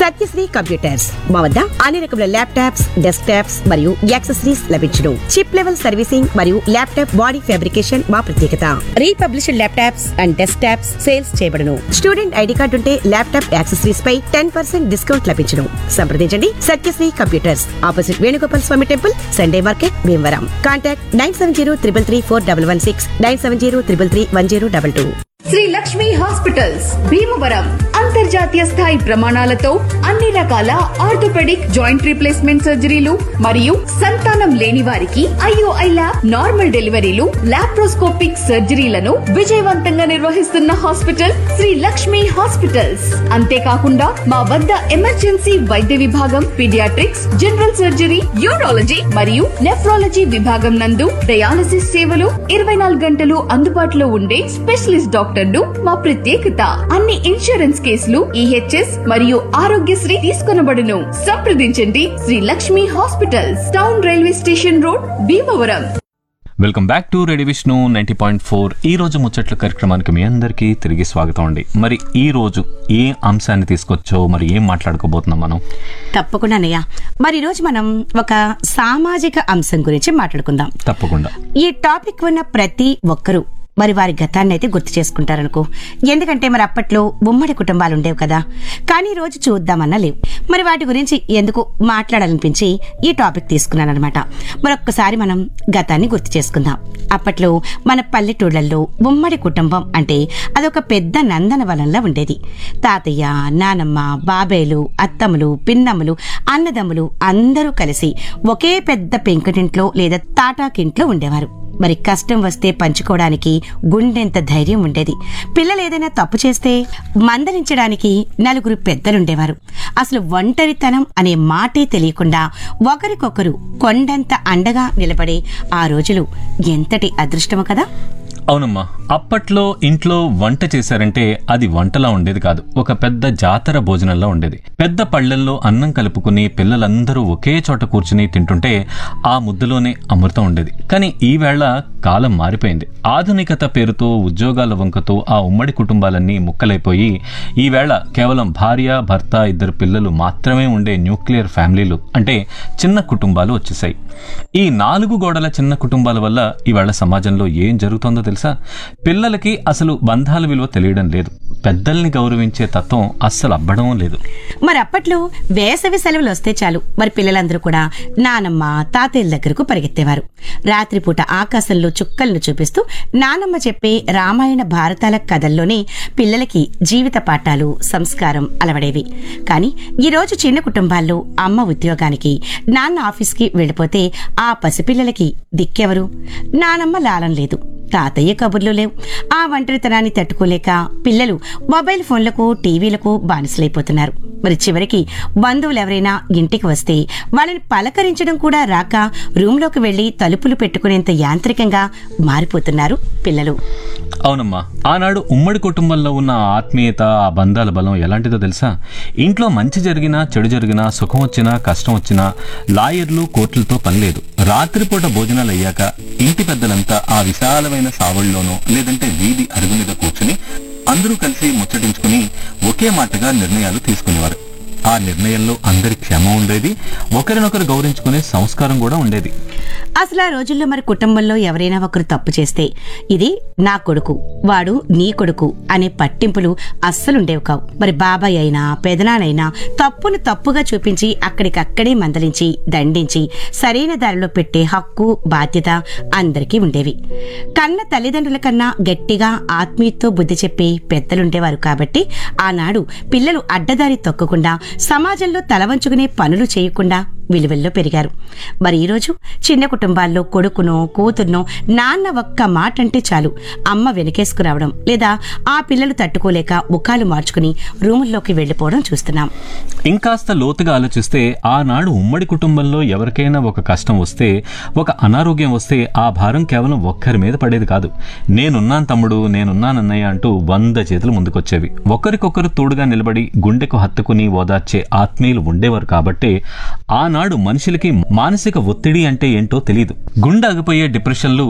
Satyasri computers మా వద్ద అన్ని రకముల ల్యాప్టాప్స్ డెస్క్ టాప్స్ మరియు యాక్సెసరీస్ లభించును చిప్ లెవెల్ సర్వీసింగ్ మరియు ల్యాప్టాప్ బాడీ ఫ్యాబ్రికేషన్ మా ప్రత్యేకత refurbished laptops and desktops sales చేయబడును స్టూడెంట్ ఐడి కార్డు ఉంటే ల్యాప్టాప్ యాక్సెసరీస్ పై టెన్ పర్సెంట్ డిస్కౌంట్ లభించును సంప్రదించండి Satyasri computers opposite Venugopal Swamy temple Sunday market Bhimavaram contact nine seven zero triple three four double one six nine seven zero triple three one zero double two Sri Lakshmi hospitals Bhimavaram అంతర్జాతీయ స్థాయి ప్రమాణాలతో అన్ని రకాల orthopaedic joint replacement సర్జరీలు మరియు సంతానం లేని వారికి IUI lab normal deliveries laparoscopic సర్జరీలను విజయవంతంగా నిర్వహిస్తున్న హాస్పిటల్ శ్రీ లక్ష్మి హాస్పిటల్స్ అంతేకాకుండా మా వద్ద ఎమర్జెన్సీ వైద్య విభాగం పీడియాట్రిక్స్ జనరల్ సర్జరీ యూరాలజీ మరియు నెఫ్రాలజీ విభాగం నందు డయాలసిస్ సేవలు ఇరవై నాలుగు గంటలు అందుబాటులో ఉండే స్పెషలిస్ట్ డాక్టర్లు మా ప్రత్యేకత అన్ని ఇన్సూరెన్స్ కేసులు ఈహెచ్ఎస్ మరియు ఆరోగ్యశ్రీ తీసుకొనబడును సంప్రదించండి Sri Lakshmi hospitals town railway station road Bhimavaram welcome back to radio Vishnu ninety point four ఈ రోజు ముచ్చట్ల కార్యక్రమానికి మీ అందరికీ తిరిగి స్వాగతం అండి మరి ఈ రోజు ఏ అంశాన్ని తీసుకొచ్చో మరి ఏం మాట్లాడుకోబోతున్నాం మనం తప్పకుండా అన్నయ్య మరి ఈరోజు మనం ఒక సామాజిక అంశం గురించి మాట్లాడుకుందాం తప్పకుండా ఈ టాపిక్ ఉన్న ప్రతి ఒక్కరూ మరి వారి గతాన్ని అయితే గుర్తు చేసుకుంటారనుకో ఎందుకంటే మరి అప్పట్లో ఉమ్మడి కుటుంబాలు ఉండేవి కదా కానీ ఈ రోజు చూద్దామన్నా లేవు మరి వాటి గురించి ఎందుకు మాట్లాడాలనిపించి ఈ టాపిక్ తీసుకున్నాను అనమాట మరొక్కసారి మనం గతాన్ని గుర్తు చేసుకుందాం అప్పట్లో మన పల్లెటూళ్ళల్లో ఉమ్మడి కుటుంబం అంటే అదొక పెద్ద నందనవనంలా ఉండేది తాతయ్య నానమ్మ బాబేలు అత్తమ్మలు పిన్నమ్మలు అన్నదమ్ములు అందరూ కలిసి ఒకే పెద్ద పెంకుటింట్లో లేదా తాటాకింట్లో ఉండేవారు మరి కష్టం వస్తే పంచుకోవడానికి గుండెంత ధైర్యం ఉండేది పిల్లలు ఏదైనా తప్పు చేస్తే మందలించడానికి నలుగురు పెద్దలుండేవారు అసలు ఒంటరితనం అనే మాటే తెలియకుండా ఒకరికొకరు కొండంత అండగా నిలబడే ఆ రోజులు ఎంతటి అదృష్టమో కదా అవునమ్మా అప్పట్లో ఇంట్లో వంట చేశారంటే అది వంటలా ఉండేది కాదు ఒక పెద్ద జాతర భోజనంలా ఉండేది పెద్ద పళ్ళల్లో అన్నం కలుపుకుని పిల్లలందరూ ఒకే చోట కూర్చుని తింటుంటే ఆ ముద్దలోనే అమృతం ఉండేది కానీ ఈ వేళ కాలం మారిపోయింది ఆధునికత పేరుతో ఉద్యోగాల వంకతో ఆ ఉమ్మడి కుటుంబాలన్నీ ముక్కలైపోయి ఈ వేళ కేవలం భార్య భర్త ఇద్దరు పిల్లలు మాత్రమే ఉండే న్యూక్లియర్ ఫ్యామిలీలు అంటే చిన్న కుటుంబాలు వచ్చేసాయి ఈ నాలుగు గోడల చిన్న కుటుంబాల వల్ల ఇవాళ సమాజంలో ఏం జరుగుతుందో తెలుసా పిల్లలకి అసలు బంధాల విలువ తెలియడం లేదు పెద్దల్ని గౌరవించే తత్వం అస్సలు అబ్బడం లేదు మరి అప్పట్లో వేసవి సెలవులు వస్తే చాలు మరి పిల్లలందరూ కూడా నానమ్మ తాతయ్యల దగ్గరకు పరిగెత్తేవారు రాత్రిపూట ఆకాశంలో చుక్కలను చూపిస్తూ నానమ్మ చెప్పే రామాయణ భారతాల కథల్లోనే పిల్లలకి జీవిత పాఠాలు సంస్కారం అలవడేవి కానీ ఈ రోజు చిన్న కుటుంబాల్లో అమ్మ ఉద్యోగానికి నాన్న ఆఫీస్కి వెళ్ళిపోతే ఆ పసిపిల్లలకి దిక్కెవరు నానమ్మ లాలం లేదు తాతయ్య కబుర్లు లేవు ఆ ఒంటరితనాన్ని తట్టుకోలేక పిల్లలు మొబైల్ ఫోన్లకు టీవీలకు బానిసలైపోతున్నారు మరి చివరికి బంధువులు ఎవరైనా ఇంటికి వస్తే వాళ్ళని పలకరించడం కూడా రాక రూమ్లోకి వెళ్లి తలుపులు పెట్టుకునేంత యాంత్రికంగా మారిపోతున్నారు పిల్లలు అవునమ్మా ఆనాడు ఉమ్మడి కుటుంబంలో ఉన్న ఆ ఆత్మీయత ఆ బంధాల బలం ఎలాంటిదో తెలుసా ఇంట్లో మంచి జరిగినా చెడు జరిగినా సుఖం వచ్చినా కష్టం వచ్చినా లాయర్లు కోర్టులతో పని లేదు రాత్రిపూట భోజనాలు అయ్యాక ఇంటి పెద్దలంతా ఆ విశాలమైన సావళ్ళలోనో లేదంటే వీధి అరుగు మీద కూర్చుని అందరూ కలిసి ముచ్చటించుకుని ఒకే మాటగా నిర్ణయాలు తీసుకునేవారు ఆ నిర్ణయంలో అందరి క్షమ ఉండేది ఒకరినొకరు గౌరవించుకునే సంస్కారం కూడా ఉండేది అసలు ఆ రోజుల్లో మరి కుటుంబంలో ఎవరైనా ఒకరు తప్పు చేస్తే ఇది నా కొడుకు వాడు నీ కొడుకు అనే పట్టింపులు అస్సలుండేవి కావు మరి బాబాయ్ అయినా పెదనానైనా తప్పును తప్పుగా చూపించి అక్కడికక్కడే మందలించి దండించి సరైన దారిలో పెట్టే హక్కు బాధ్యత అందరికీ ఉండేవి కన్న తల్లిదండ్రుల కన్నా గట్టిగా ఆత్మీయతో బుద్ధి చెప్పే పెద్దలుండేవారు కాబట్టి ఆనాడు పిల్లలు అడ్డదారి తొక్కకుండా సమాజంలో తలవంచుకునే పనులు చేయకుండా విలువల్లో పెరిగారు మరి ఈరోజు చిన్న కుటుంబాల్లో కొడుకునో కూతుర్నో నాన్న ఒక్క మాట అంటే చాలు అమ్మ వెనకేసుకురావడం లేదా ఆ పిల్లలు తట్టుకోలేక ముఖాలు మార్చుకుని రూముల్లోకి వెళ్లిపోవడం చూస్తున్నాం ఇంకాస్త లోతుగా ఆలోచిస్తే ఆనాడు ఉమ్మడి కుటుంబంలో ఎవరికైనా ఒక కష్టం వస్తే ఒక అనారోగ్యం వస్తే ఆ భారం కేవలం ఒక్కరి మీద పడేది కాదు నేనున్నాను తమ్ముడు నేనున్నానన్నయ్య అంటూ వంద చేతులు ముందుకొచ్చేవి ఒకరికొకరు తోడుగా నిలబడి గుండెకు హత్తుకుని ఓదార్చే ఆత్మీయులు ఉండేవారు కాబట్టే ఆనాడు మనుషులకి మానసిక ఒత్తిడి అంటే ఏంటో తెలియదు గుండె ఆగిపోయే డిప్రెషన్లు